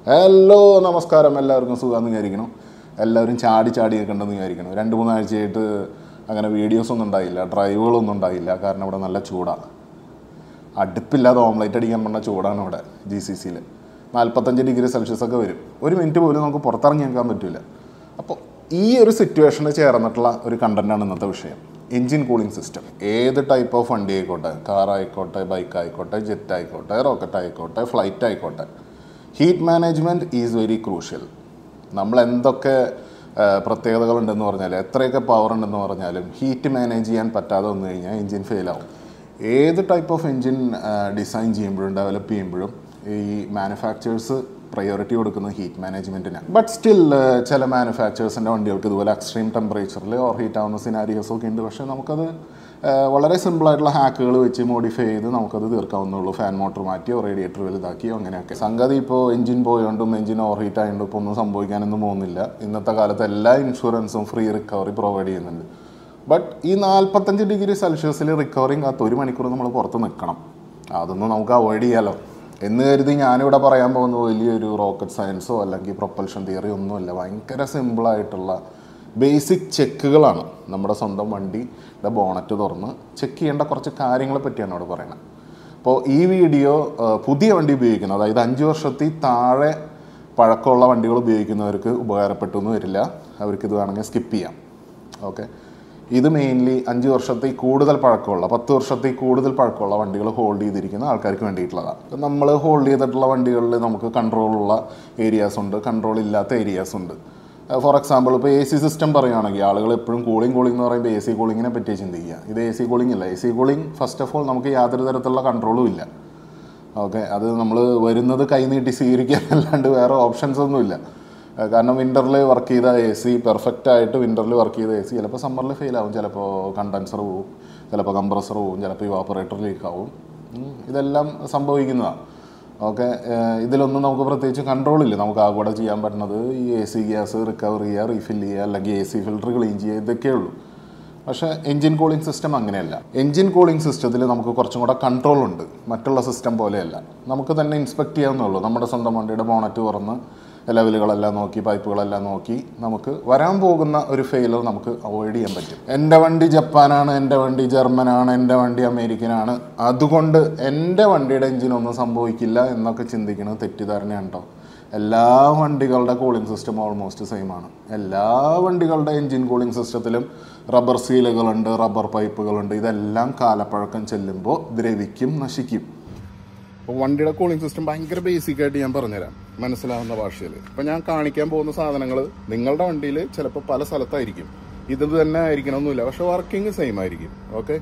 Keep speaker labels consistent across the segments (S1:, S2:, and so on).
S1: Hello നമസ്കാരം എല്ലാവർക്കും സുഖമെന്ന് വിചാരിക്കണം എല്ലാവരും ചാടി ചാടി നിൽക്കണ്ടെന്ന് വിചാരിക്കണം രണ്ട് മൂന്നാഴ്ചയായിട്ട് അങ്ങനെ വീഡിയോസ് ഒന്നും ഉണ്ടായില്ല ഡ്രൈവുകളൊന്നും ഉണ്ടായില്ല കാരണം ഇവിടെ നല്ല ചൂടാണ് അടുപ്പില്ലാതെ ഓംലേറ്റ് അടിക്കാൻ പറഞ്ഞ ചൂടാണ് ഇവിടെ ജി സി സിയിൽ നാൽപ്പത്തഞ്ച് ഡിഗ്രി സെൽഷ്യസ് ഒക്കെ വരും ഒരു മിനിറ്റ് പോലും നമുക്ക് പുറത്തിറങ്ങി നിൽക്കാൻ പറ്റില്ല അപ്പോൾ ഈ ഒരു സിറ്റുവേഷന് ചേർന്നിട്ടുള്ള ഒരു കണ്ടന്റാണ് ഇന്നത്തെ വിഷയം എൻജിൻ കൂളിംഗ് സിസ്റ്റം ഏത് ടൈപ്പ് ഓഫ് വണ്ടി ആയിക്കോട്ടെ കാർ ആയിക്കോട്ടെ ബൈക്ക് ആയിക്കോട്ടെ ജെറ്റ് ആയിക്കോട്ടെ റോക്കറ്റ് ആയിക്കോട്ടെ ഫ്ലൈറ്റ് ആയിക്കോട്ടെ heat management is very crucial നമ്മൾ എന്തൊക്കെ ആ, പ്രത്യേകതകളുണ്ടെന്ന് പറഞ്ഞാൽ എത്രയൊക്കെ പവർ ഉണ്ടെന്ന് പറഞ്ഞാലും ഹീറ്റ് മാനേജ് ചെയ്യാൻ പറ്റാതെ വന്നു കഴിഞ്ഞാൽ എൻജിൻ ഫെയിലാവും ഏത് ടൈപ്പ് ഓഫ് എൻജിൻ ഡിസൈൻ ചെയ്യുമ്പോഴും ഡെവലപ്പ് ചെയ്യുമ്പോഴും ഈ മാനുഫാക്ചേഴ്സ് പ്രയോറിറ്റി കൊടുക്കുന്നത് ഹീറ്റ് മാനേജ്മെൻറ്റിനാണ് ബട്ട് സ്റ്റിൽ ചില മാനുഫാക്ചേഴ്സിൻ്റെ വണ്ടികൾക്ക് ഇതുപോലെ എക്സ്ട്രീം ടെമ്പറേച്ചറിൽ ഓർ ഹീറ്റ് ആവുന്ന സിനാരിയോസ് ഒക്കെ ഉണ്ട് പക്ഷേ നമുക്കത് ആ, വളരെ സിമ്പിളായിട്ടുള്ള ഹാക്കുകൾ വെച്ച് മോഡിഫൈ ചെയ്ത് നമുക്കത് തീർക്കാവുന്നുള്ളൂ ഫാൻ മോട്ടർ മാറ്റിയോ റേഡിയേറ്റർ വലുതാക്കിയോ അങ്ങനെയൊക്കെ സംഗതി ഇപ്പോൾ എഞ്ചിൻ പോയോണ്ടും എഞ്ചിൻ ഓവർ ഹീറ്റ് ആയതുകൊണ്ടും ഇപ്പോൾ ഒന്നും സംഭവിക്കാനൊന്നും പോകുന്നില്ല ഇന്നത്തെ കാലത്ത് എല്ലാ ഇൻഷുറൻസും ഫ്രീ റിക്കവറി പ്രൊവൈഡ് ചെയ്യുന്നുണ്ട് ബട്ട് ഈ നാൽപ്പത്തഞ്ച് ഡിഗ്രി സെൽഷ്യസിൽ റിക്കവറിങ് അകത്ത് ഒരു മണിക്കൂർ നമ്മൾ പുറത്ത് നിൽക്കണം അതൊന്നും നമുക്ക് അവോയ്ഡ് ചെയ്യാലോ എന്ന് കരുതി ഞാനിവിടെ പറയാൻ പോകുന്ന വലിയൊരു റോക്കറ്റ് സയൻസോ അല്ലെങ്കിൽ പ്രൊപ്പൽഷൻ തിയറി ഒന്നുമല്ല ഭയങ്കര സിമ്പിളായിട്ടുള്ള ബേസിക് ചെക്കുകളാണ് നമ്മുടെ സ്വന്തം വണ്ടിയുടെ ബോണറ്റ് തുറന്ന് ചെക്ക് ചെയ്യേണ്ട കുറച്ച് കാര്യങ്ങളെ പറ്റിയാണ് ഇവിടെ പറയുന്നത് അപ്പോൾ ഈ വീഡിയോ ആ, പുതിയ വണ്ടി ഉപയോഗിക്കുന്നത് അതായത് അഞ്ച് വർഷത്തിൽ താഴെ പഴക്കമുള്ള വണ്ടികൾ ഉപയോഗിക്കുന്നവർക്ക് ഉപകാരപ്പെട്ടു എന്ന് വരില്ല അവർക്ക് ഇത് വേണമെങ്കിൽ സ്കിപ്പ് ചെയ്യാം ഓക്കെ ഇത് മെയിൻലി അഞ്ച് വർഷത്തിൽ കൂടുതൽ പഴക്കമുള്ള പത്ത് വർഷത്തിൽ കൂടുതൽ പഴക്കമുള്ള വണ്ടികൾ ഹോൾഡ് ചെയ്തിരിക്കുന്ന ആൾക്കാർക്ക് വേണ്ടിയിട്ടുള്ളതാണ് നമ്മൾ ഹോൾഡ് ചെയ്തിട്ടുള്ള വണ്ടികളിൽ നമുക്ക് കൺട്രോളുള്ള ഏരിയാസ് ഉണ്ട് കൺട്രോൾ ഇല്ലാത്ത ഏരിയാസ് ഉണ്ട് ഫോർ എക്സാമ്പിൾ ഇപ്പോൾ എ സി സിസ്റ്റം പറയുകയാണെങ്കിൽ ആളുകൾ എപ്പോഴും കൂളിംഗ് കൂളിംഗ് എന്ന് പറയുമ്പോൾ എ സി കൂളിങ്ങിനെ പറ്റി ചിന്തിക്കുക ഇത് എ സി കൂളിംഗ് അല്ല A C cooling first of all നമുക്ക് യാതൊരു തരത്തിലുള്ള കൺട്രോളും ഇല്ല ഓക്കെ അത് നമ്മൾ വരുന്നത് കൈ നീട്ടി സ്വീകരിക്കാൻ അല്ലാണ്ട് വേറെ ഓപ്ഷൻസ് ഒന്നുമില്ല ഏഹ് കാരണം വിൻ്ററിൽ വർക്ക് ചെയ്ത എ സി പെർഫെക്റ്റ് ആയിട്ട് വിൻ്ററിൽ വർക്ക് ചെയ്ത എ സി ചിലപ്പോൾ സമ്മറിൽ ഫെയിൽ ആവും ചിലപ്പോൾ കണ്ടൻസർ പോവും ചിലപ്പോൾ കംപ്രസർ പോവും ചിലപ്പോൾ ഇവാപ്പറേറ്റർ ലീക്ക് ആവും ഉം, ഇതെല്ലാം സംഭവിക്കുന്നതാണ് ഓക്കെ ഇതിലൊന്നും നമുക്ക് പ്രത്യേകിച്ച് കൺട്രോൾ ഇല്ല നമുക്ക് ആകെ ചെയ്യാൻ പറ്റുന്നത് ഈ എ സി ഗ്യാസ് റിക്കവർ ചെയ്യുക റീഫിൽ ചെയ്യുക അല്ലെങ്കിൽ എ സി ഫിൽറ്റർ ക്ലീൻ ചെയ്യുക ഇതൊക്കെയേ ഉള്ളൂ പക്ഷേ എൻജിൻ കൂളിംഗ് സിസ്റ്റം അങ്ങനെയല്ല എൻജിൻ കൂളിംഗ് സിസ്റ്റത്തിൽ നമുക്ക് കുറച്ചും കൂടെ കൺട്രോൾ ഉണ്ട് മറ്റുള്ള സിസ്റ്റം പോലെയല്ല നമുക്ക് തന്നെ ഇൻസ്പെക്ട് ചെയ്യാവുന്നുള്ളൂ നമ്മുടെ സ്വന്തം വണ്ടിയുടെ ബോണറ്റ് തുറന്ന് ലെവലുകളെല്ലാം നോക്കി പൈപ്പുകളെല്ലാം നോക്കി നമുക്ക് വരാൻ പോകുന്ന ഒരു ഫെയിലർ നമുക്ക് അവോയ്ഡ് ചെയ്യാൻ പറ്റും എൻ്റെ വണ്ടി ജപ്പാനാണ് എൻ്റെ വണ്ടി ജർമ്മനാണ് എൻ്റെ വണ്ടി അമേരിക്കനാണ് അതുകൊണ്ട് എൻ്റെ വണ്ടിയുടെ എഞ്ചിനൊന്നും സംഭവിക്കില്ല എന്നൊക്കെ ചിന്തിക്കുന്നത് തെറ്റിദ്ധാരണയാണ് കേട്ടോ എല്ലാ വണ്ടികളുടെ കൂളിംഗ് സിസ്റ്റം ഓൾമോസ്റ്റ് സെയിം ആണ് എല്ലാ വണ്ടികളുടെ എൻജിൻ കൂളിംഗ് സിസ്റ്റത്തിലും റബ്ബർ സീലുകളുണ്ട് റബ്ബർ പൈപ്പുകളുണ്ട് ഇതെല്ലാം കാലപ്പഴക്കം ചെല്ലുമ്പോൾ ദ്രവിക്കും നശിക്കും അപ്പോൾ വണ്ടിയുടെ കൂളിംഗ് സിസ്റ്റം ഭയങ്കര ബേസിക് ആയിട്ട് ഞാൻ പറഞ്ഞുതരാം മനസ്സിലാവുന്ന ഭാഷയിൽ ഇപ്പം ഞാൻ കാണിക്കാൻ പോകുന്ന സാധനങ്ങൾ നിങ്ങളുടെ വണ്ടിയിൽ ചിലപ്പോൾ പല സ്ഥലത്തായിരിക്കും ഇത് തന്നെ ആയിരിക്കണമെന്നില്ല പക്ഷെ വർക്കിംഗ് സെയിം ആയിരിക്കും ഓക്കെ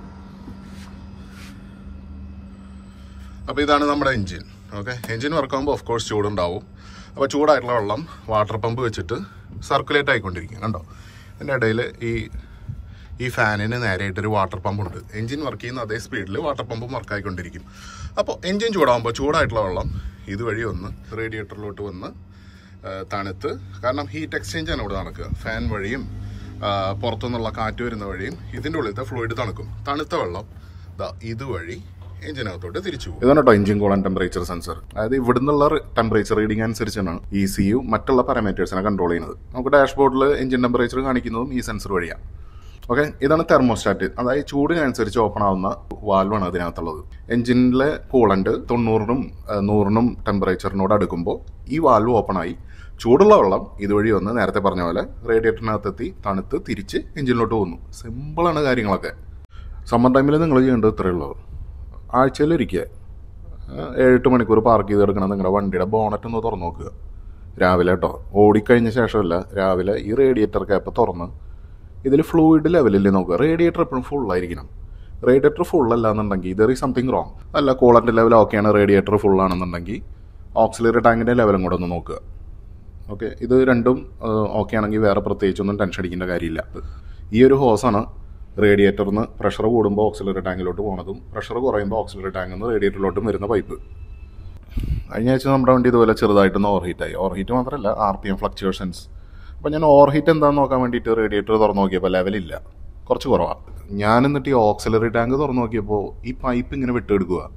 S1: അപ്പോൾ ഇതാണ് നമ്മുടെ എൻജിൻ ഓക്കെ എൻജിൻ വർക്ക് ആകുമ്പോൾ ഓഫ് കോഴ്സ് ചൂടുണ്ടാവും അപ്പോൾ ചൂടായിട്ടുള്ള വെള്ളം വാട്ടർ പമ്പ് വെച്ചിട്ട് സർക്കുലേറ്റ് ആയിക്കൊണ്ടിരിക്കും കണ്ടോ ഇതിൻ്റെ ഇടയിൽ ഈ ഈ ഫാനിന് നേരെയായിട്ടൊരു വാട്ടർ പമ്പ് ഉണ്ട് എൻജിൻ വർക്ക് ചെയ്യുന്ന അതേ സ്പീഡിൽ വാട്ടർ പമ്പും വർക്ക് ആയിക്കൊണ്ടിരിക്കും അപ്പോൾ എൻജിൻ ചൂടാകുമ്പോൾ ചൂടായിട്ടുള്ള വെള്ളം ഇതുവഴി വന്ന് റേഡിയേറ്ററിലോട്ട് വന്ന് ആ, തണുത്ത് കാരണം ഹീറ്റ് എക്സ്ചേഞ്ച് ആണ് ഇവിടെ നടക്കുക ഫാൻ വഴിയും ആ, പുറത്തുനിന്നുള്ള കാറ്റ് വരുന്ന വഴിയും ഇതിൻ്റെ ഉള്ളിലത്തെ ഫ്ലൂയിഡ് തണുക്കും തണുത്ത വെള്ളം ദാ ഇതുവഴി എഞ്ചിനകത്തോട്ട് തിരിച്ചു പോകും ഇതാണ് കേട്ടോ എഞ്ചിൻ കൂളൻ ടെമ്പറേച്ചർ സെൻസർ അതായത് ഇവിടുന്നുള്ള ടെമ്പറേച്ചർ റീഡിംഗ് അനുസരിച്ചാണ് ഇ സി യു മറ്റുള്ള പാരാമീറ്റേഴ്സിനെ കൺട്രോൾ ചെയ്യുന്നത് നമുക്ക് ഡാഷ്ബോർഡിൽ എഞ്ചിൻ ടെമ്പറേച്ചർ കാണിക്കുന്നതും ഈ സെൻസർ വഴിയാണ് ഓക്കെ ഇതാണ് തെർമോസ്റ്റാറ്റ് അതായത് ചൂടിനനുസരിച്ച് ഓപ്പൺ ആവുന്ന വാൽവാണ് അതിനകത്തുള്ളത് എഞ്ചിനിലെ കൂളന്റ് തൊണ്ണൂറിനും ആ, നൂറിനും ടെമ്പറേച്ചറിനോട് അടുക്കുമ്പോൾ ഈ വാൽവ് ഓപ്പൺ ആയി ചൂടുള്ള വെള്ളം ഇതുവഴി വന്ന് നേരത്തെ പറഞ്ഞ പോലെ റേഡിയേറ്ററിനകത്തെത്തി തണുത്ത് തിരിച്ച് എഞ്ചിനിലോട്ട് പോകുന്നു സിമ്പിളാണ് കാര്യങ്ങളൊക്കെ സമ്മർ ടൈമിൽ നിങ്ങൾ ചെയ്യേണ്ടത് ഇത്രയേ ഉള്ളൂ ആഴ്ചയിലൊരിക്കൽ ഏഴെട്ട് മണിക്കൂർ പാർക്ക് ചെയ്ത് എടുക്കണം നിങ്ങളുടെ വണ്ടിയുടെ ബോണറ്റ് ഒന്ന് തുറന്നു നോക്കുക രാവിലെ കേട്ടോ ഓടിക്കഴിഞ്ഞ ശേഷമല്ല രാവിലെ ഈ റേഡിയേറ്റർ ക്യാപ്പ് തുറന്ന് ഇതിൽ ഫ്ലൂയിഡ് ലെവലില്ലേ നോക്കുക റേഡിയേറ്റർ എപ്പോഴും ഫുൾ ആയിരിക്കണം റേഡിയേറ്റർ ഫുൾ അല്ല എന്നുണ്ടെങ്കിൽ ദർ ഈസ് സംതിങ് റോങ് അല്ല കൂളറിൻ്റെ ലെവൽ ഓക്കെയാണ് റേഡിയേറ്റർ ഫുൾ ആണെന്നുണ്ടെങ്കിൽ ഓക്സിലറി ടാങ്കിൻ്റെ ലെവലും കൂടെ ഒന്ന് നോക്കുക ഓക്കെ ഇത് രണ്ടും ഓക്കെ ആണെങ്കിൽ വേറെ പ്രത്യേകിച്ചൊന്നും ടെൻഷൻ അടിക്കേണ്ട കാര്യമില്ല ഈ ഒരു ഹോസാണ് റേഡിയേറ്ററിന് പ്രഷർ കൂടുമ്പോൾ ഓക്സിലറി ടാങ്കിലോട്ട് പോണതും പ്രഷർ കുറയുമ്പോൾ ഓക്സിലറി ടാങ്കിൽ നിന്ന് റേഡിയേറ്ററിലോട്ടും വരുന്ന പൈപ്പ് കഴിഞ്ഞ ആഴ്ച നമ്മുടെ വണ്ടി ഇതുപോലെ ചെറുതായിട്ടൊന്ന് ഓവർ ഹീറ്റായി ഓവർ ഹീറ്റ് മാത്രമല്ല ആർ പി എം ഫ്ലക്ച്വേഷൻസ് അപ്പോൾ ഞാൻ ഓവർ ഹീറ്റ് എന്താണെന്ന് നോക്കാൻ വേണ്ടിയിട്ട് റേഡിയേറ്റർ തുറന്നു നോക്കിയപ്പോൾ ലെവലില്ല കുറച്ച് കുറവാണ് ഞാൻ എന്നിട്ട് ഈ ഓക്സിലറി ടാങ്ക് തുറന്നു നോക്കിയപ്പോൾ ഈ പൈപ്പ് ഇങ്ങനെ വിട്ടെടുക്കുക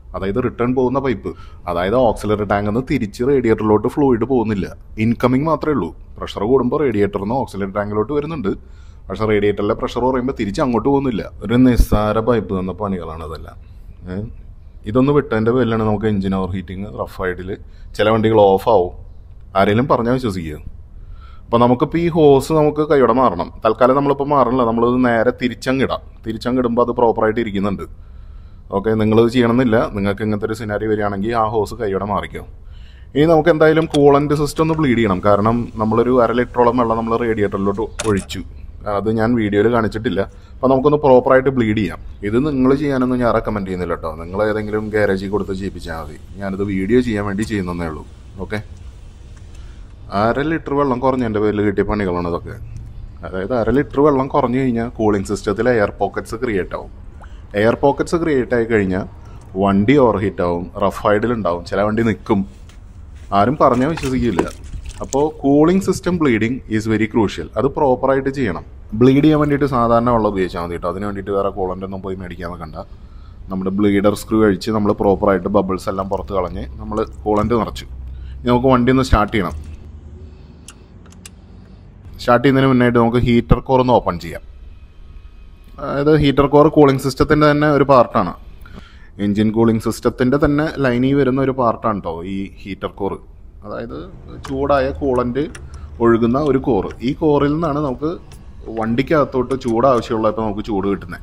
S1: അതായത് റിട്ടേൺ പോകുന്ന പൈപ്പ് അതായത് ഓക്സിലറി ടാങ്കിൽ നിന്ന് തിരിച്ച് റേഡിയേറ്ററിലോട്ട് ഫ്ലൂയിഡ് പോകുന്നില്ല ഇൻകമിങ് മാത്രമേ ഉള്ളൂ പ്രഷർ കൂടുമ്പോൾ റേഡിയേറ്ററിൽ നിന്ന് ഓക്സിലറി ടാങ്കിലോട്ട് വരുന്നുണ്ട് പക്ഷെ റേഡിയേറ്ററിലെ പ്രഷർ കുറയുമ്പോൾ തിരിച്ച് അങ്ങോട്ട് പോകുന്നില്ല ഒരു നിസ്സാര പൈപ്പ് തന്ന പണികളാണ് അതെല്ലാം ഏ? ഇതൊന്ന് വിട്ടതിൻ്റെ പേരിലാണ് നമുക്ക് എഞ്ചിൻ ഓവർ ഹീറ്റിംഗ് റഫായിട്ടിൽ ചില വണ്ടികൾ ഓഫ് ആവും ആരെങ്കിലും പറഞ്ഞാൽ വിശ്വസിക്കുക അപ്പോൾ നമുക്കിപ്പോൾ ഈ ഹോസ് നമുക്ക് കൈയോടെ മാറണം തൽക്കാലം നമ്മളിപ്പോൾ മാറണില്ല നമ്മളത് നേരെ തിരിച്ചങ്ങിടാം തിരിച്ചങ്ങിടുമ്പോൾ അത് പ്രോപ്പറായിട്ട് ഇരിക്കുന്നുണ്ട് ഓക്കെ നിങ്ങളിത് ചെയ്യണമെന്നില്ല നിങ്ങൾക്ക് ഇങ്ങനത്തെ ഒരു സിനാരി വരികയാണെങ്കിൽ ആ ഹോസ് കൈയോടെ മാറിക്കോ ഇനി നമുക്ക് എന്തായാലും കൂളൻ്റ് സിസ്റ്റം ഒന്ന് ബ്ലീഡ് ചെയ്യണം കാരണം നമ്മളൊരു അര ലിറ്ററോളം വെള്ളം നമ്മൾ റേഡിയേറ്ററിലോട്ട് ഒഴിച്ചു അത് ഞാൻ വീഡിയോയിൽ കാണിച്ചിട്ടില്ല അപ്പോൾ നമുക്കൊന്ന് പ്രോപ്പറായിട്ട് ബ്ലീഡ് ചെയ്യാം ഇത് നിങ്ങൾ ചെയ്യാനൊന്നും ഞാൻ റെക്കമെൻഡ് ചെയ്യുന്നില്ല കേട്ടോ നിങ്ങൾ ഏതെങ്കിലും ഗ്യാരേജിൽ കൊടുത്ത് ചെയ്യിപ്പിച്ചാൽ മതി ഞാനിത് വീഡിയോ ചെയ്യാൻ വേണ്ടി ചെയ്യുന്നതേ ഉള്ളൂ ഓക്കെ അര ലിറ്റർ വെള്ളം കുറഞ്ഞതിൻ്റെ പേരിൽ കിട്ടിയ പണികളാണ് ഇതൊക്കെ അതായത് അര ലിറ്റർ വെള്ളം കുറഞ്ഞു കഴിഞ്ഞാൽ കൂളിംഗ് സിസ്റ്റത്തിൽ എയർ പോക്കറ്റ്സ് ക്രിയേറ്റ് ആവും എയർ പോക്കറ്റ്സ് ക്രിയേറ്റ് ആയി കഴിഞ്ഞാൽ വണ്ടി ഓവർ ഹീറ്റ് ആവും റഫ് ഉണ്ടാവും ചില വണ്ടി നിൽക്കും ആരും പറഞ്ഞാൽ വിശ്വസിക്കില്ല അപ്പോൾ cooling system bleeding is very crucial അത് പ്രോപ്പറായിട്ട് ചെയ്യണം ബ്ലീഡ് ചെയ്യാൻ വേണ്ടിയിട്ട് സാധാരണ വെള്ളം ഉപയോഗിച്ചാൽ മതി കേട്ടോ അതിന് വേണ്ടിയിട്ട് വേറെ കൂളൻ്റ് ഒന്നും പോയി മേടിക്കാൻ കണ്ട നമ്മുടെ ബ്ലീഡർ സ്ക്രൂ കഴിച്ച് നമ്മൾ പ്രോപ്പറായിട്ട് ബബിൾസ് എല്ലാം പുറത്ത് കളഞ്ഞ് നമ്മൾ കൂളൻ്റ് നിറച്ചു ഇനി നമുക്ക് വണ്ടി ഒന്ന് സ്റ്റാർട്ട് ചെയ്യണം സ്റ്റാർട്ട് ചെയ്യുന്നതിന് മുന്നായിട്ട് നമുക്ക് ഹീറ്റർ കോർ ഒന്ന് ഓപ്പൺ ചെയ്യാം അതായത് ഹീറ്റർ കോർ കൂളിംഗ് സിസ്റ്റത്തിൻ്റെ തന്നെ ഒരു പാർട്ടാണ് എൻജിൻ കൂളിംഗ് സിസ്റ്റത്തിൻ്റെ തന്നെ ലൈനിൽ വരുന്ന ഒരു പാർട്ടാണ് കേട്ടോ ഈ ഹീറ്റർ കോർ അതായത് ചൂടായ കൂളൻ്റ് ഒഴുകുന്ന ഒരു കോറ് ഈ കോറിൽ നിന്നാണ് നമുക്ക് വണ്ടിക്കകത്തോട്ട് ചൂട് ആവശ്യമുള്ളപ്പോൾ നമുക്ക് ചൂട് കിട്ടുന്നത്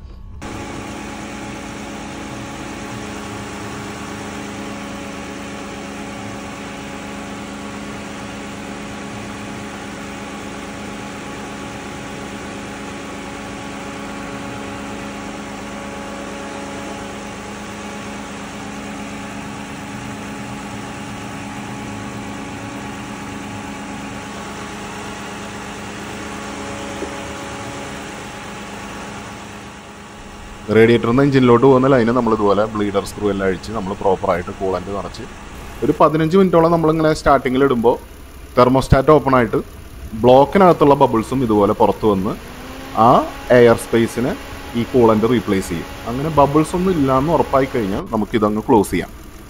S1: റേഡിയേറ്ററിൽ നിന്ന് എഞ്ചിനിലോട്ട് പോകുന്ന ലൈന് നമ്മൾ ഇതുപോലെ ബ്ലീഡർ സ്ക്രൂ എല്ലാം അഴിച്ച് നമ്മൾ പ്രോപ്പറായിട്ട് കൂളൻ്റ് നിറച്ച് ഒരു പതിനഞ്ച് മിനിറ്റോളം നമ്മളിങ്ങനെ സ്റ്റാർട്ടിങ്ങിൽ ഇടുമ്പോൾ തെർമോസ്റ്റാറ്റ് ഓപ്പൺ ആയിട്ട് ബ്ലോക്കിനകത്തുള്ള ബബിൾസും ഇതുപോലെ പുറത്ത് വന്ന് ആ എയർ സ്പേസിനെ ഈ കൂളൻ്റ് റീപ്ലേസ് ചെയ്യും അങ്ങനെ ബബിൾസ് ഒന്നും ഇല്ലാന്ന് ഉറപ്പായി കഴിഞ്ഞാൽ നമുക്കിതങ്ങ് ക്ലോസ് ചെയ്യാം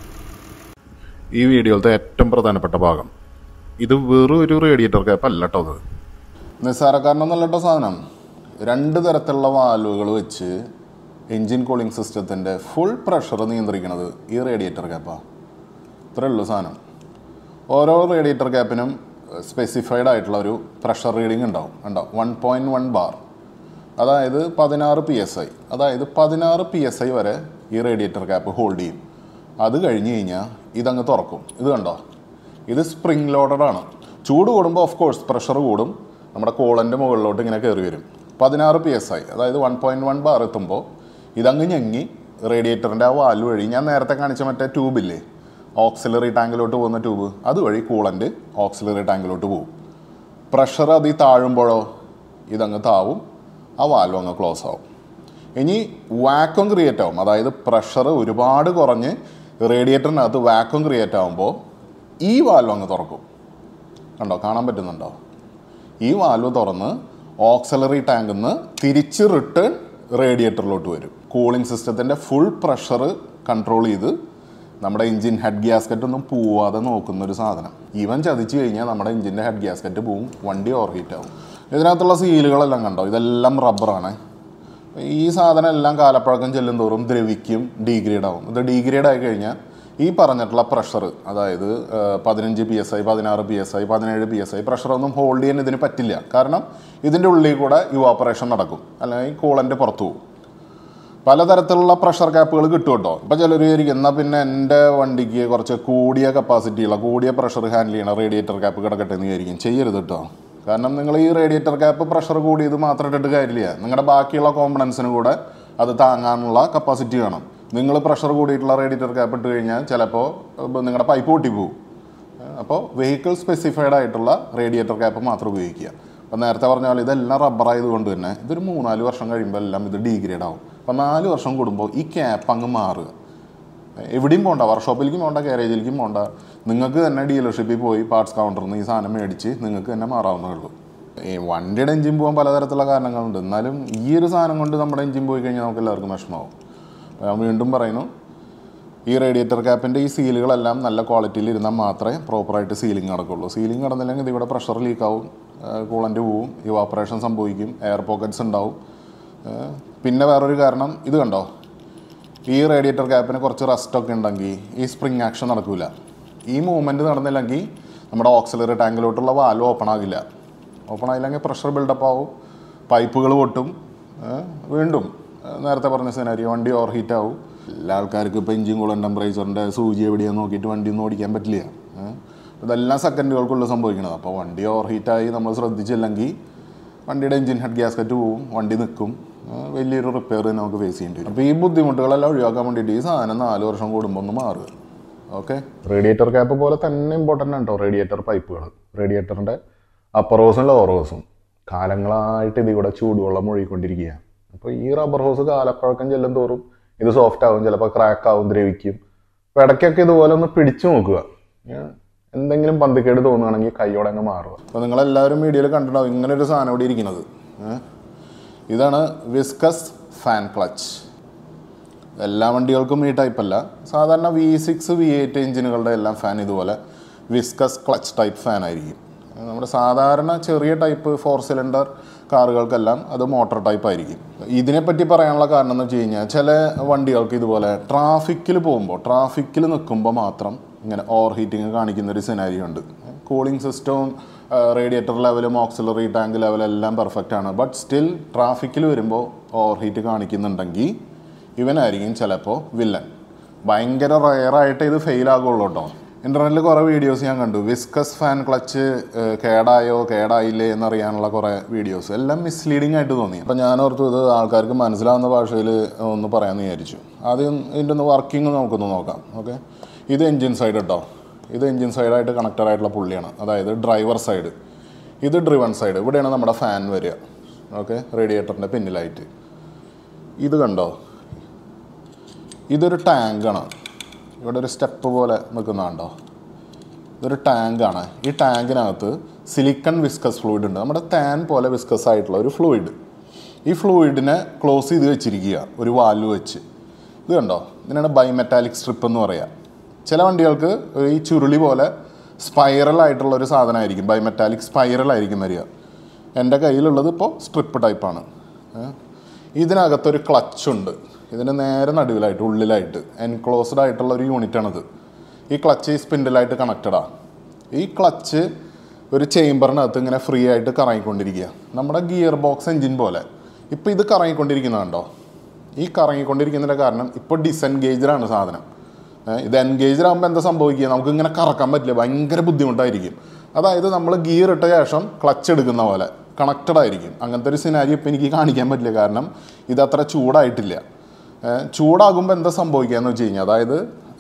S1: ഈ വീഡിയോയിലത്തെ ഏറ്റവും പ്രധാനപ്പെട്ട ഭാഗം ഇത് വെറും ഒരു റേഡിയേറ്റർ ക്യാപ്പ് അല്ല കേട്ടോ അത് നിസ്സാരക്കാരനൊന്നല്ല കേട്ടോ സാധനം രണ്ട് തരത്തിലുള്ള വാൽവുകൾ വെച്ച് എൻജിൻ കൂളിംഗ് സിസ്റ്റത്തിൻ്റെ ഫുൾ പ്രഷർ നിയന്ത്രിക്കുന്നത് ഈ റേഡിയേറ്റർ ക്യാപ്പാണ് ഇത്രയേ ഉള്ളൂ സാധനം ഓരോ റേഡിയേറ്റർ ക്യാപ്പിനും സ്പെസിഫൈഡ് ആയിട്ടുള്ള ഒരു പ്രഷർ റീഡിംഗ് ഉണ്ടാവും ഉണ്ടാവും വൺ പോയിൻറ്റ് വൺ ബാർ അതായത് പതിനാറ് പി എസ് ഐ അതായത് പതിനാറ് പി എസ് ഐ വരെ ഈ റേഡിയേറ്റർ ക്യാപ്പ് ഹോൾഡ് ചെയ്യും അത് കഴിഞ്ഞ് കഴിഞ്ഞാൽ ഇതങ്ങ് തുറക്കും ഇത് കണ്ടോ ഇത് സ്പ്രിംഗ് ലോഡഡ് ആണ് ചൂട് കൂടുമ്പോൾ ഓഫ് കോഴ്സ് പ്രഷർ കൂടും നമ്മുടെ കോളൻ്റെ മുകളിലോട്ട് ഇങ്ങനെ കയറി വരും പതിനാറ് പി എസ് ഐ അതായത് വൺ പോയിൻറ്റ് വൺ ബാർ എത്തുമ്പോൾ ഇതങ്ങ് ഞെങ്ങി റേഡിയേറ്ററിൻ്റെ ആ വാല് വഴി ഞാൻ നേരത്തെ കാണിച്ച മറ്റേ ട്യൂബില്ലേ ഓക്സിലറി ടാങ്കിലോട്ട് പോകുന്ന ട്യൂബ് അതുവഴി കൂളൻ്റ് ഓക്സിലറി ടാങ്കിലോട്ട് പോകും പ്രഷർ അതിൽ താഴുമ്പോഴോ ഇതങ്ങ് താവും ആ വാൽവ് അങ്ങ് ക്ലോസ് ആവും ഇനി വാക്വം ക്രിയേറ്റ് ആവും അതായത് പ്രഷർ ഒരുപാട് കുറഞ്ഞ് റേഡിയേറ്ററിനകത്ത് വാക്വം ക്രിയേറ്റ് ആകുമ്പോൾ ഈ വാൽവ് അങ്ങ് തുറക്കും കണ്ടോ കാണാൻ പറ്റുന്നുണ്ടോ ഈ വാൽവ് തുറന്ന് ഓക്സിലറി ടാങ്കിൽ നിന്ന് തിരിച്ച് റിട്ടേൺ റേഡിയേറ്ററിലോട്ട് വരും കൂളിംഗ് സിസ്റ്റത്തിൻ്റെ ഫുൾ പ്രഷർ കൺട്രോൾ ചെയ്ത് നമ്മുടെ എഞ്ചിൻ ഹെഡ് ഗ്യാസ്കറ്റ് ഒന്നും പോവാതെ നോക്കുന്ന ഒരു സാധനം ഈവൻ ചതിച്ചു കഴിഞ്ഞാൽ നമ്മുടെ എഞ്ചിൻ്റെ ഹെഡ് ഗ്യാസ്കറ്റ് പോവും വണ്ടി ഓവർ ഹീറ്റ് ആവും ഇതിനകത്തുള്ള സീലുകളെല്ലാം കണ്ടോ ഇതെല്ലാം റബ്ബറാണ് ഈ സാധനം എല്ലാം കാലപ്പഴക്കം ചെല്ലും തോറും ദ്രവിക്കും ഡീഗ്രേഡ് ആവും ഇത് ഡീഗ്രേഡ് ആയി കഴിഞ്ഞാൽ ഈ പറഞ്ഞിട്ടുള്ള പ്രഷർ അതായത് പതിനഞ്ച് പി എസ് ഐ പതിനാറ് പി എസ് ഐ പതിനേഴ് പി എസ് ഐ പ്രഷറൊന്നും ഹോൾഡ് ചെയ്യാൻ ഇതിന് പറ്റില്ല കാരണം ഇതിൻ്റെ ഉള്ളിൽ കൂടെ യുവാപ്പറേഷൻ നടക്കും അല്ലെങ്കിൽ കൂളൻ്റെ പുറത്തു പോകും പലതരത്തിലുള്ള പ്രഷർ ക്യാപ്പുകൾ കിട്ടും കേട്ടോ ഇപ്പം ചിലർ വിചാരിക്കും എന്നാൽ പിന്നെ എൻ്റെ വണ്ടിക്ക് കുറച്ച് കൂടിയ കപ്പാസിറ്റിയുള്ള കൂടിയ പ്രഷർ ഹാൻഡിൽ ചെയ്യണ റേഡിയേറ്റർ ക്യാപ്പ് കിടക്കട്ടെ എന്ന് വിചാരിക്കും ചെയ്യരുത് കേട്ടോ കാരണം നിങ്ങൾ ഈ റേഡിയേറ്റർ ക്യാപ്പ് പ്രഷർ കൂടിയത് മാത്രം ഇട്ടിട്ട് കാര്യമില്ല നിങ്ങളുടെ ബാക്കിയുള്ള കോമ്പണൻസിന് കൂടെ അത് താങ്ങാനുള്ള കപ്പാസിറ്റി വേണം നിങ്ങൾ പ്രഷർ കൂടിയിട്ടുള്ള റേഡിയേറ്റർ ക്യാപ്പ് ഇട്ട് കഴിഞ്ഞാൽ ചിലപ്പോൾ നിങ്ങളുടെ പൈപ്പ് പൊട്ടിപ്പോവും അപ്പോൾ വെഹിക്കിൾ സ്പെസിഫൈഡ് ആയിട്ടുള്ള റേഡിയേറ്റർ ക്യാപ്പ് മാത്രം ഉപയോഗിക്കുക അപ്പോൾ നേരത്തെ പറഞ്ഞ പോലെ ഇതെല്ലാം റബ്ബർ ആയതുകൊണ്ട് തന്നെ ഇതൊരു മൂന്നാല് വർഷം കഴിയുമ്പോൾ എല്ലാം ഇത് ഡീഗ്രേഡ് ആവും അപ്പോൾ നാല് വർഷം കൂടുമ്പോൾ ഈ ക്യാപ്പ് അങ്ങ് മാറുക എവിടെയും പോകണ്ട വർക്ക്ഷോപ്പിലേക്കും പോകണ്ട ഗാരേജിലേക്കും പോകണ്ട നിങ്ങൾക്ക് തന്നെ ഡീലർഷിപ്പിൽ പോയി പാർട്സ് കൗണ്ടറിൽ നിന്ന് ഈ സാധനം മേടിച്ച് നിങ്ങൾക്ക് തന്നെ മാറാവുന്നേ ഉള്ളൂ ഈ വണ്ടിയുടെ എഞ്ചിൻ പോകാൻ പലതരത്തിലുള്ള കാരണങ്ങളുണ്ട് എന്നാലും ഈ ഒരു സാധനം കൊണ്ട് നമ്മുടെ എഞ്ചിൻ പോയി കഴിഞ്ഞാൽ നമുക്ക് എല്ലാവർക്കും വിഷമാവും ഞാൻ വീണ്ടും പറയുന്നു ഈ റേഡിയേറ്റർ ക്യാപ്പിൻ്റെ ഈ സീലുകളെല്ലാം നല്ല ക്വാളിറ്റിയിൽ ഇരുന്നാൽ മാത്രമേ പ്രോപ്പറായിട്ട് സീലിംഗ് നടക്കുള്ളൂ സീലിംഗ് നടന്നില്ലെങ്കിൽ ഇതിവിടെ പ്രഷർ ലീക്കാവും കൂളൻ്റ് പോവും ഇവാപ്പറേഷൻ സംഭവിക്കും എയർ പോക്കറ്റ്സ് ഉണ്ടാവും ഏഹ് പിന്നെ വേറൊരു കാരണം ഇത് കണ്ടോ ഈ റേഡിയേറ്റർ ക്യാപ്പിന് കുറച്ച് റസ്റ്റൊക്കെ ഉണ്ടെങ്കിൽ ഈ സ്പ്രിങ് ആക്ഷൻ നടക്കില്ല ഈ മൂവ്മെൻറ്റ് നടന്നില്ലെങ്കിൽ നമ്മുടെ ഓക്സിലറി ടാങ്കിലോട്ടുള്ള വാൽവ് ഓപ്പൺ ആകില്ല ഓപ്പൺ ആയില്ലെങ്കിൽ പ്രഷർ ബിൽഡപ്പ് ആവും പൈപ്പുകൾ പൊട്ടും ഏഹ് വീണ്ടും ഏഹ് നേരത്തെ പറഞ്ഞ സിനാരിയോ വണ്ടി ഓവർ ഹീറ്റ് ആവും എല്ലാ ആൾക്കാർക്കും ഇപ്പോൾ എഞ്ചിൻ കൂളൻ ടെമ്പറേച്ചറിൻ്റെ സൂചി എവിടെയാന്ന് നോക്കിയിട്ട് വണ്ടി ഒന്നും ഓടിക്കാൻ പറ്റില്ല ഏഹ് ഇതെല്ലാം സെക്കൻഡുകൾക്കുള്ളിൽ സംഭവിക്കുന്നത് അപ്പോൾ വണ്ടി ഓവർ ഹീറ്റായി നമ്മൾ ശ്രദ്ധിച്ചില്ലെങ്കിൽ വണ്ടിയുടെ എഞ്ചിൻ ഹെഡ് ഗ്യാസ്കറ്റ് പോവും വണ്ടി നിൽക്കും ആ, വലിയൊരു റിപ്പയർ നമുക്ക് ഫേസ് ചെയ്യേണ്ടി വരും അപ്പോൾ ഈ ബുദ്ധിമുട്ടുകളെല്ലാം ഒഴിവാക്കാൻ വേണ്ടിയിട്ട് ഈ സാധനം നാല് വർഷം കൂടുമ്പോൾ ഒന്ന് മാറുക ഓക്കെ റേഡിയേറ്റർ ക്യാപ്പ് പോലെ തന്നെ ഇമ്പോർട്ടൻ്റ് ആണ് കേട്ടോ റേഡിയേറ്റർ പൈപ്പുകൾ റേഡിയേറ്ററിൻ്റെ അപ്പർ ഹോസും ലോവർ ഹോസും കാലങ്ങളായിട്ട് ഇതിവിടെ ചൂടുവെള്ളം ഒഴുകിക്കൊണ്ടിരിക്കുക അപ്പോൾ ഈ റബ്ബർ ഹോസ് കാലപ്പഴക്കം ചെല്ലും തോറും ഇത് സോഫ്റ്റ് ആവും ചിലപ്പോൾ ക്രാക്ക് ആവും ദ്രവിക്കും അപ്പോൾ ഇടയ്ക്കൊക്കെ ഇതുപോലെ ഒന്ന് പിടിച്ചു നോക്കുക ഏ, എന്തെങ്കിലും പന്തിക്കേട് തോന്നുകയാണെങ്കിൽ കൈയോടെ അങ്ങ് മാറുക അപ്പോൾ നിങ്ങളെല്ലാവരും വീഡിയോയിൽ കണ്ടിട്ടുണ്ടാവും ഇങ്ങനെ ഒരു സാധനം ഇവിടെ ഇരിക്കുന്നത് ഏ? ഇതാണ് വിസ്കസ് ഫാൻ ക്ലച്ച് എല്ലാ വണ്ടികൾക്കും ഈ ടൈപ്പ് അല്ല സാധാരണ വി സിക്സ് വി എയ്റ്റ് എഞ്ചിനുകളുടെ എല്ലാം ഫാൻ ഇതുപോലെ വിസ്കസ് ക്ലച്ച് ടൈപ്പ് ഫാൻ ആയിരിക്കും നമ്മുടെ സാധാരണ ചെറിയ ടൈപ്പ് ഫോർ സിലിണ്ടർ കാറുകൾക്കെല്ലാം അത് മോട്ടോർ ടൈപ്പ് ആയിരിക്കും ഇതിനെപ്പറ്റി പറയാനുള്ള കാരണം എന്ന് വെച്ച് കഴിഞ്ഞാൽ ചില വണ്ടികൾക്ക് ഇതുപോലെ ട്രാഫിക്കിൽ പോകുമ്പോൾ ട്രാഫിക്കിൽ നിൽക്കുമ്പോൾ മാത്രം ഇങ്ങനെ ഓവർ ഹീറ്റിംഗ് കാണിക്കുന്ന ഒരു സിനാരിയോ ഉണ്ട് കൂളിംഗ് സിസ്റ്റവും റേഡിയേറ്റർ ലെവലും ഓക്സിലറി ടാങ്ക് ലെവലും എല്ലാം പെർഫെക്റ്റ് ആണ് ബട്ട് സ്റ്റിൽ ട്രാഫിക്കിൽ വരുമ്പോൾ ഓവർ ഹീറ്റ് കാണിക്കുന്നുണ്ടെങ്കിൽ ഇവനായിരിക്കും ചിലപ്പോൾ വില്ലൻ ഭയങ്കര റയറായിട്ട് ഇത് ഫെയിൽ ആകുള്ളൂ കേട്ടോ ഇൻ്റർനെറ്റിൽ കുറേ വീഡിയോസ് ഞാൻ കണ്ടു വിസ്കസ് ഫാൻ ക്ലച്ച് കേടായോ കേടായില്ലേ എന്നറിയാനുള്ള കുറേ വീഡിയോസ് എല്ലാം മിസ്ലീഡിംഗ് ആയിട്ട് തോന്നി അപ്പം ഞാൻ ഓർത്തു ഇത് ആൾക്കാർക്ക് മനസ്സിലാവുന്ന ഭാഷയിൽ ഒന്ന് പറയാമെന്ന് വിചാരിച്ചു ആദ്യം ഇതിൻ്റെ ഒന്ന് വർക്കിംഗ് നമുക്കൊന്ന് നോക്കാം ഓക്കെ ഇത് എൻജിൻ സൈഡ് കേട്ടോ ഇത് എൻജിൻ സൈഡായിട്ട് കണക്റ്റഡ് ആയിട്ടുള്ള പുള്ളിയാണ് അതായത് ഡ്രൈവർ സൈഡ് ഇത് ഡ്രിവൺ സൈഡ് ഇവിടെയാണ് നമ്മുടെ ഫാൻ വരിക ഓക്കെ റേഡിയേറ്ററിൻ്റെ പിന്നിലായിട്ട് ഇത് കണ്ടോ ഇതൊരു ടാങ്കാണ് ഇവിടെ ഒരു സ്റ്റെപ്പ് പോലെ നിൽക്കുന്നതുണ്ടോ ഇതൊരു ടാങ്കാണ് ഈ ടാങ്കിനകത്ത് സിലിക്കൺ വിസ്കസ് ഫ്ലൂയിഡ് ഉണ്ട് നമ്മുടെ താൻ പോലെ വിസ്കസ് ആയിട്ടുള്ള ഒരു ഫ്ലൂയിഡ് ഈ ഫ്ലൂയിഡിനെ ക്ലോസ് ചെയ്ത് വെച്ചിരിക്കുക ഒരു വാൽവ് വെച്ച് ഇത് കണ്ടോ ഇതിനാണ് ബൈമെറ്റാലിക് സ്ട്രിപ്പ് എന്ന് പറയുക ചില വണ്ടികൾക്ക് ഈ ചുരുളി പോലെ സ്പൈറൽ ആയിട്ടുള്ള ഒരു സാധനമായിരിക്കും ബൈമെറ്റാലിക് സ്പൈറൽ ആയിരിക്കും വരിക എൻ്റെ കയ്യിലുള്ളത് ഇപ്പോൾ സ്ട്രിപ്പ് ടൈപ്പാണ് ഇതിനകത്തൊരു ക്ലച്ച് ഉണ്ട് ഇതിന് നേരെ നടുവിലായിട്ട് ഉള്ളിലായിട്ട് എൻക്ലോസ്ഡ് ആയിട്ടുള്ള ഒരു യൂണിറ്റാണിത് ഈ ക്ലച്ച് ഈ സ്പിൻഡിലായിട്ട് കണക്റ്റഡാണ് ഈ ക്ലച്ച് ഒരു ചേംബറിനകത്ത് ഇങ്ങനെ ഫ്രീ ആയിട്ട് കറങ്ങിക്കൊണ്ടിരിക്കുക നമ്മുടെ ഗിയർ ബോക്സ് എഞ്ചിൻ പോലെ ഇപ്പോൾ ഇത് കറങ്ങിക്കൊണ്ടിരിക്കുന്നുണ്ടോ ഈ കറങ്ങിക്കൊണ്ടിരിക്കുന്നതിൻ്റെ കാരണം ഇപ്പോൾ ഡിസെൻഗേജറാണ് സാധനം ഏ, ഇത് എൻഗേജർ ആകുമ്പോൾ എന്താ സംഭവിക്കുക നമുക്ക് ഇങ്ങനെ കറക്കാൻ പറ്റില്ല ഭയങ്കര ബുദ്ധിമുട്ടായിരിക്കും അതായത് നമ്മൾ ഗിയർ ഇട്ട ശേഷം ക്ലച്ച് എടുക്കുന്ന പോലെ കണക്റ്റഡ് ആയിരിക്കും അങ്ങനത്തെ ഒരു സിനാരി ഇപ്പം എനിക്ക് കാണിക്കാൻ പറ്റില്ല കാരണം ഇത് അത്ര ചൂടായിട്ടില്ല ഏ, ചൂടാകുമ്പോൾ എന്താ സംഭവിക്കുക എന്ന് വെച്ച് കഴിഞ്ഞാൽ അതായത്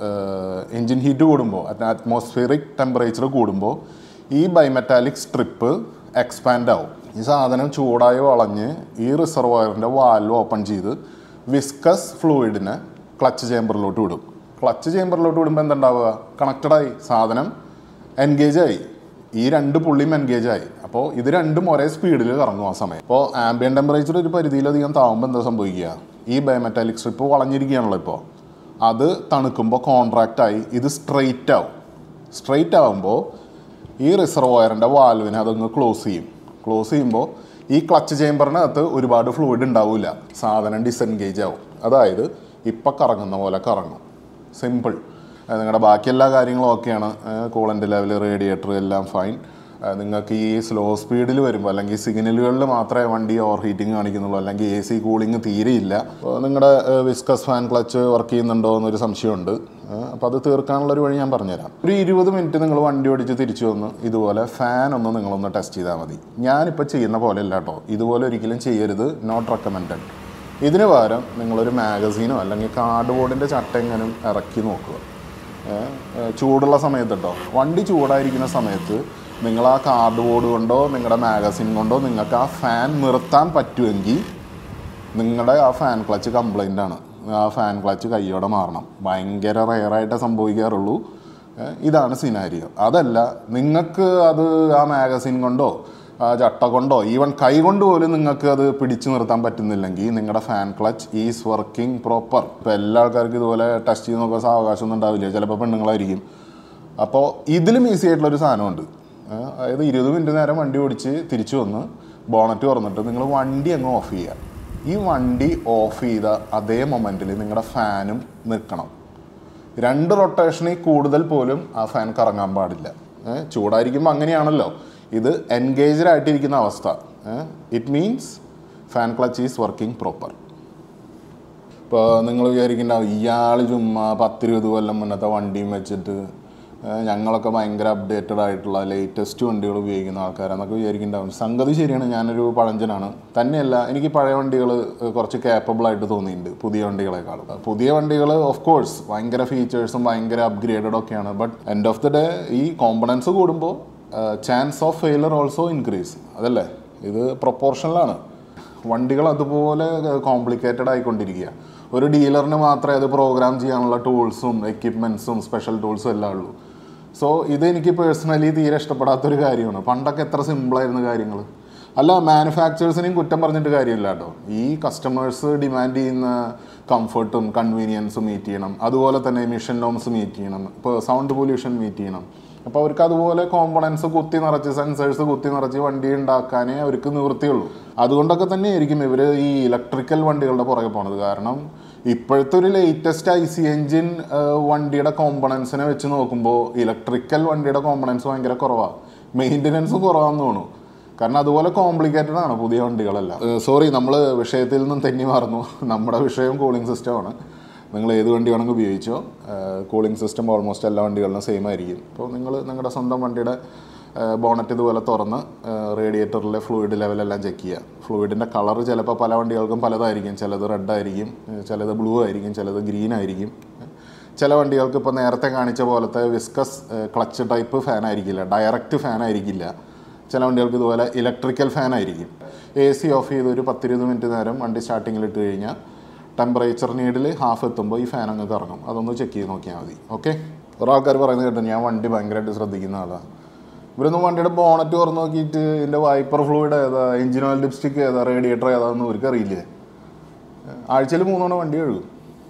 S1: എൻജിൻ ഹീറ്റ് കൂടുമ്പോൾ അറ്റ്മോസ്ഫിയറിക് ടെമ്പറേച്ചർ കൂടുമ്പോൾ ഈ ബൈമെറ്റാലിക് സ്ട്രിപ്പ് എക്സ്പാൻഡ് ആവും ഈ സാധനം ചൂടായി വളഞ്ഞ് ഈ റിസർവയറിൻ്റെ വാൽവ് ഓപ്പൺ ചെയ്ത് വിസ്കസ് ഫ്ലൂയിഡിനെ ക്ലച്ച് ചേമ്പറിലോട്ട് വിടും ക്ലച്ച് ചേമ്പറിലോട്ട് വിടുമ്പോൾ എന്തുണ്ടാവുക കണക്റ്റഡായി സാധനം എൻഗേജ് ആയി ഈ രണ്ട് പുള്ളിയും എൻഗേജ് ആയി അപ്പോൾ ഇത് രണ്ടും ഒരേ സ്പീഡിൽ കറങ്ങും ആ സമയം അപ്പോൾ ആംബിയൻ ടെമ്പറേച്ചർ ഒരു പരിധിയിലധികം താവുമ്പോൾ എന്താ സംഭവിക്കുക ഈ ബയോമെറ്റാലിക് സ്ട്രിപ്പ് വളഞ്ഞിരിക്കുകയാണല്ലോ ഇപ്പോൾ അത് തണുക്കുമ്പോൾ കോൺട്രാക്റ്റ് ആയി ഇത് സ്ട്രെയിറ്റ് ആവും സ്ട്രെയിറ്റ് ആവുമ്പോൾ ഈ റിസർവോയറിൻ്റെ വാൽവിനെ അതങ്ങ് ക്ലോസ് ചെയ്യും ക്ലോസ് ചെയ്യുമ്പോൾ ഈ ക്ലച്ച് ചേമ്പറിനകത്ത് ഒരുപാട് ഫ്ലൂയിഡ് ഉണ്ടാവില്ല സാധനം ഡിസെൻഗേജ് ആവും അതായത് ഇപ്പം കറങ്ങുന്ന പോലെ കറങ്ങും സിമ്പിൾ നിങ്ങളുടെ ബാക്കി എല്ലാ കാര്യങ്ങളും ഓക്കെയാണ് കൂളൻ്റ് ലെവൽ റേഡിയേറ്റർ എല്ലാം ഫൈൻ നിങ്ങൾക്ക് ഈ സ്ലോ സ്പീഡിൽ വരുമ്പോൾ അല്ലെങ്കിൽ സിഗ്നലുകളിൽ മാത്രമേ വണ്ടി ഓവർ ഹീറ്റിംഗ് കാണിക്കുന്നുള്ളൂ അല്ലെങ്കിൽ എ സി കൂളിംഗ് തീരെയില്ല അപ്പോൾ നിങ്ങളുടെ വിസ്കസ് ഫാൻ ക്ലച്ച് വർക്ക് ചെയ്യുന്നുണ്ടോ എന്നൊരു സംശയമുണ്ട് അപ്പോൾ അത് തീർക്കാനുള്ള ഒരു വഴി ഞാൻ പറഞ്ഞുതരാം ഒരു ഇരുപത് മിനിറ്റ് നിങ്ങൾ വണ്ടി ഓടിച്ച് തിരിച്ചു വന്ന് ഇതുപോലെ ഫാൻ ഒന്ന് നിങ്ങളൊന്ന് ടെസ്റ്റ് ചെയ്താൽ മതി ഞാനിപ്പോൾ ചെയ്യുന്ന പോലെ അല്ല കേട്ടോ ഇതുപോലെ ഒരിക്കലും ചെയ്യരുത് നോട്ട് റെക്കമെൻഡഡ് ഇതിന് പകരം നിങ്ങളൊരു മാഗസീനോ അല്ലെങ്കിൽ കാർഡ് ബോർഡിൻ്റെ ചട്ടെങ്ങനും ഇറക്കി നോക്കുക ഏ, ഏ, ചൂടുള്ള സമയത്ത് കേട്ടോ വണ്ടി ചൂടായിരിക്കുന്ന സമയത്ത് നിങ്ങൾ ആ കാർഡ് ബോർഡ് കൊണ്ടോ നിങ്ങളുടെ മാഗസിൻ കൊണ്ടോ നിങ്ങൾക്ക് ആ ഫാൻ നിർത്താൻ പറ്റുമെങ്കിൽ നിങ്ങളുടെ ആ ഫാൻ ക്ലച്ച് കംപ്ലൈൻ്റ് ആണ് ആ ഫാൻ ക്ലച്ച് കൈയോടെ മാറണം ഭയങ്കര റയറായിട്ടേ സംഭവിക്കാറുള്ളൂ ഏ, ഇതാണ് സിനാരിയോ അതല്ല നിങ്ങൾക്ക് അത് ആ മാഗസിൻ കൊണ്ടോ ആ ചട്ട കൊണ്ടോ ഈവൻ കൈ കൊണ്ട് പോലും നിങ്ങൾക്ക് അത് പിടിച്ചു നിർത്താൻ പറ്റുന്നില്ലെങ്കിൽ നിങ്ങളുടെ fan clutch is working proper ഇപ്പോൾ എല്ലാ ആൾക്കാർക്കും ഇതുപോലെ ടെസ്റ്റ് ചെയ്ത് നോക്കാൻ അവകാശമൊന്നും ഉണ്ടാവില്ല ചിലപ്പോൾ പെണ്ണുങ്ങളായിരിക്കും അപ്പോൾ ഇതിലും ഈസി ആയിട്ടുള്ളൊരു സാധനമുണ്ട് ഏ, അതായത് ഇരുപത് മിനിറ്റ് നേരം വണ്ടി ഓടിച്ച് തിരിച്ചു വന്ന് ബോണറ്റ് തുറന്നിട്ട് നിങ്ങൾ വണ്ടി അങ്ങ് ഓഫ് ചെയ്യുക ഈ വണ്ടി ഓഫ് ചെയ്ത അതേ മൊമെൻറ്റിൽ നിങ്ങളുടെ ഫാനും നിൽക്കണം രണ്ട് റൊട്ടേഷനിൽ കൂടുതൽ പോലും ആ ഫാൻ കറങ്ങാൻ പാടില്ല ഏ, ചൂടായിരിക്കുമ്പോൾ അങ്ങനെയാണല്ലോ ഇത് എൻഗേജ്ഡ് ആയിട്ടിരിക്കുന്ന അവസ്ഥ it means fan clutch is working proper ഇപ്പോൾ നിങ്ങൾ വിചാരിക്കുന്നുണ്ടാവും ഇയാൾ ചുമ്മാ പത്തിരുപത് കൊല്ലം മുന്നത്തെ വണ്ടിയും വെച്ചിട്ട് ഏ, ഞങ്ങളൊക്കെ ഭയങ്കര അപ്ഡേറ്റഡ് ആയിട്ടുള്ള ലേറ്റസ്റ്റ് വണ്ടികൾ ഉപയോഗിക്കുന്ന ആൾക്കാരാന്നൊക്കെ വിചാരിക്കുന്നുണ്ടാവും സംഗതി ശരിയാണ് ഞാനൊരു പഴഞ്ചനാണ് തന്നെയല്ല എനിക്ക് പഴയ വണ്ടികൾ കുറച്ച് capable ആയിട്ട് തോന്നിയിട്ടുണ്ട് പുതിയ വണ്ടികളെക്കാളും പുതിയ വണ്ടികൾ ഓഫ് കോഴ്സ് ഭയങ്കര ഫീച്ചേഴ്സും ഭയങ്കര അപ്ഗ്രേഡഡ് ഒക്കെയാണ് but end of the day ഈ കോമ്പണൻസ് കൂടുമ്പോൾ chance of failure also increase അതല്ലേ ഇത് പ്രൊപ്പോർഷണലാണ് വണ്ടികൾ അതുപോലെ കോംപ്ലിക്കേറ്റഡ് ആയിക്കൊണ്ടിരിക്കുക ഒരു ഡീലറിന് മാത്രമേ അത് പ്രോഗ്രാം ചെയ്യാനുള്ള ടൂൾസും എക്യുപ്മെൻസും സ്പെഷ്യൽ ടൂൾസും എല്ലാം ഉള്ളൂ സോ ഇത് എനിക്ക് പേഴ്സണലി തീരെ ഇഷ്ടപ്പെടാത്തൊരു കാര്യമാണ് പണ്ടൊക്കെ എത്ര സിമ്പിളായിരുന്നു കാര്യങ്ങൾ അല്ല മാനുഫാക്ചേഴ്സിനെയും കുറ്റം പറഞ്ഞിട്ട് കാര്യമില്ല കേട്ടോ ഈ കസ്റ്റമേഴ്സ് ഡിമാൻഡ് ചെയ്യുന്ന കംഫർട്ടും കൺവീനിയൻസും മീറ്റ് ചെയ്യണം അതുപോലെ തന്നെ എമിഷൻ നോംസ് മീറ്റ് ചെയ്യണം ഇപ്പോൾ സൗണ്ട് പൊല്യൂഷൻ മീറ്റ് ചെയ്യണം അപ്പോൾ അവർക്ക് അതുപോലെ കോമ്പണൻസ് കുത്തി നിറച്ച് സെൻസേഴ്സ് കുത്തി നിറച്ച് വണ്ടി ഉണ്ടാക്കാനേ അവർക്ക് നിവൃത്തിയുള്ളൂ അതുകൊണ്ടൊക്കെ തന്നെ ആയിരിക്കും ഇവർ ഈ ഇലക്ട്രിക്കൽ വണ്ടികളുടെ പുറകെ പോണത് കാരണം ഇപ്പോഴത്തെ ഒരു ലേറ്റസ്റ്റ് ഐ സി എൻജിൻ വണ്ടിയുടെ കോമ്പണൻസിനെ വെച്ച് നോക്കുമ്പോൾ ഇലക്ട്രിക്കൽ വണ്ടിയുടെ കോമ്പണൻസ് ഭയങ്കര കുറവാണ് മെയിൻ്റനൻസും കുറവാന്ന് തോന്നുന്നു കാരണം അതുപോലെ കോംപ്ലിക്കേറ്റഡ് ആണ് പുതിയ വണ്ടികളെല്ലാം സോറി നമ്മൾ വിഷയത്തിൽ നിന്നും തെന്നി മാറുന്നു നമ്മുടെ വിഷയം കൂളിംഗ് സിസ്റ്റമാണ് നിങ്ങൾ ഏത് വണ്ടി വേണമെങ്കിൽ ഉപയോഗിച്ചോ കൂളിംഗ് സിസ്റ്റം ഓൾമോസ്റ്റ് എല്ലാ വണ്ടികളിലും സെയിം ആയിരിക്കും അപ്പോൾ നിങ്ങൾ നിങ്ങളുടെ സ്വന്തം വണ്ടിയുടെ ബോണറ്റ് ഇതുപോലെ തുറന്ന് റേഡിയേറ്ററിലെ ഫ്ലൂയിഡ് ലെവലെല്ലാം ചെക്ക് ചെയ്യുക ഫ്ലൂയിഡിൻ്റെ കളർ ചിലപ്പോൾ പല വണ്ടികൾക്കും പലതായിരിക്കും ചിലത് റെഡ് ആയിരിക്കും ഏഹ് ചിലത് ബ്ലൂ ആയിരിക്കും ചിലത് ഗ്രീൻ ആയിരിക്കും ചില വണ്ടികൾക്ക് ഇപ്പോൾ നേരത്തെ കാണിച്ച പോലത്തെ വിസ്കസ് ക്ലച്ച് ടൈപ്പ് ഫാൻ ആയിരിക്കില്ല ഡയറക്റ്റ് ഫാൻ ആയിരിക്കില്ല ചില വണ്ടികൾക്ക് ഇതുപോലെ ഇലക്ട്രിക്കൽ ഫാൻ ആയിരിക്കും എ സി ഓഫ് ചെയ്ത് ഒരു പത്തിരുപത് മിനിറ്റ് നേരം വണ്ടി സ്റ്റാർട്ടിങ്ങിൽ ഇട്ട് കഴിഞ്ഞാൽ ടെമ്പറേച്ചർ നീഡിൽ ഹാഫ് എത്തുമ്പോൾ ഈ ഫാൻ അങ്ങ് കറങ്ങും അതൊന്ന് ചെക്ക് ചെയ്ത് നോക്കിയാൽ മതി ഓക്കെ കുറേ ആൾക്കാർ പറയുന്നത് കേട്ടോ ഞാൻ വണ്ടി ഭയങ്കരമായിട്ട് ശ്രദ്ധിക്കുന്ന ആളാണ് ഇവരൊന്നും വണ്ടിയുടെ ബോണറ്റ് തുറന്ന് നോക്കിയിട്ട് ഇതിൻ്റെ വൈപ്പർ ഫ്ലൂയിഡ് ഏതാ എഞ്ചിൻ ഓയിൽ ലിപ്സ്റ്റിക് ഏതാ റേഡിയേറ്റർ ഏതാന്ന് അവർക്ക് അറിയില്ലേ ആഴ്ചയിൽ മൂന്നോണം വണ്ടി കഴുകും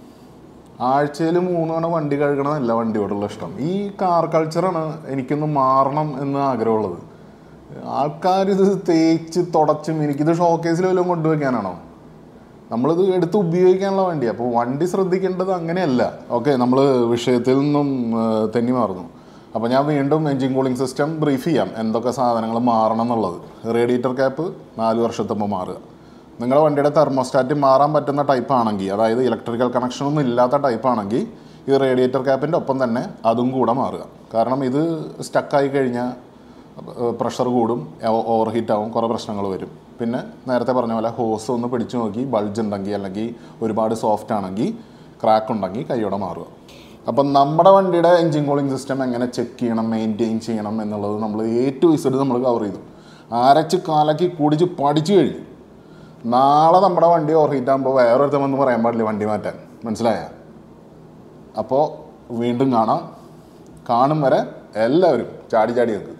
S1: ആഴ്ചയിൽ മൂന്നോണം വണ്ടി കഴുകണമെന്നല്ല വണ്ടിയോടുള്ള ഇഷ്ടം ഈ കാർ കൾച്ചറാണ് എനിക്കൊന്ന് മാറണം എന്ന് ആഗ്രഹമുള്ളത് ആൾക്കാരിത് തേച്ച് തുടച്ചും എനിക്കിത് ഷോക്കേസിൽ വല്ലതും കൊണ്ടുവയ്ക്കാനാണോ നമ്മളിത് എടുത്ത് ഉപയോഗിക്കാനുള്ള വണ്ടി അപ്പോൾ വണ്ടി ശ്രദ്ധിക്കേണ്ടത് അങ്ങനെയല്ല ഓക്കെ നമ്മൾ വിഷയത്തിൽ നിന്നും ആ, തെന്നി മാറുന്നു അപ്പോൾ ഞാൻ വീണ്ടും എൻജിൻ കൂളിംഗ് സിസ്റ്റം ബ്രീഫ് ചെയ്യാം എന്തൊക്കെ സാധനങ്ങൾ മാറണം എന്നുള്ളത് റേഡിയേറ്റർ ക്യാപ്പ് നാല് വർഷത്തുമ്പോൾ മാറുക നിങ്ങളുടെ വണ്ടിയുടെ തെർമോസ്റ്റാറ്റ് മാറാൻ പറ്റുന്ന ടൈപ്പ് ആണെങ്കിൽ അതായത് ഇലക്ട്രിക്കൽ കണക്ഷനൊന്നും ഇല്ലാത്ത ടൈപ്പ് ആണെങ്കിൽ ഈ റേഡിയേറ്റർ ക്യാപ്പിൻ്റെ ഒപ്പം തന്നെ അതും കൂടെ മാറുക കാരണം ഇത് സ്റ്റക്കായി കഴിഞ്ഞാൽ പ്രഷർ കൂടും ഓവർ ഹീറ്റ് ആവും കുറേ പ്രശ്നങ്ങൾ വരും പിന്നെ നേരത്തെ പറഞ്ഞ പോലെ ഹോസ് ഒന്ന് പിടിച്ചു നോക്കി ബൾജ് ഉണ്ടെങ്കിൽ അല്ലെങ്കിൽ ഒരുപാട് സോഫ്റ്റ് ആണെങ്കിൽ ക്രാക്ക് ഉണ്ടെങ്കിൽ കൈയോടെ മാറുക അപ്പം നമ്മുടെ വണ്ടിയുടെ എൻജിൻ കൂളിംഗ് സിസ്റ്റം എങ്ങനെ ചെക്ക് ചെയ്യണം മെയിൻറ്റെയിൻ ചെയ്യണം എന്നുള്ളത് നമ്മൾ എ ടു ഇസഡ് നമ്മൾ കവർ ചെയ്തു അരച്ച് കാലക്കി കുടിച്ച് പഠിച്ചു കഴിഞ്ഞു നാളെ നമ്മുടെ വണ്ടി ഓവർ ഹീറ്റ് ആകുമ്പോൾ വേറൊരുത്തം വന്ന് പറയാൻ പാടില്ല വണ്ടി മാറ്റാൻ മനസ്സിലായ അപ്പോൾ വീണ്ടും കാണാം കാണും വരെ എല്ലാവരും ചാടി ചാടി നിൽക്കും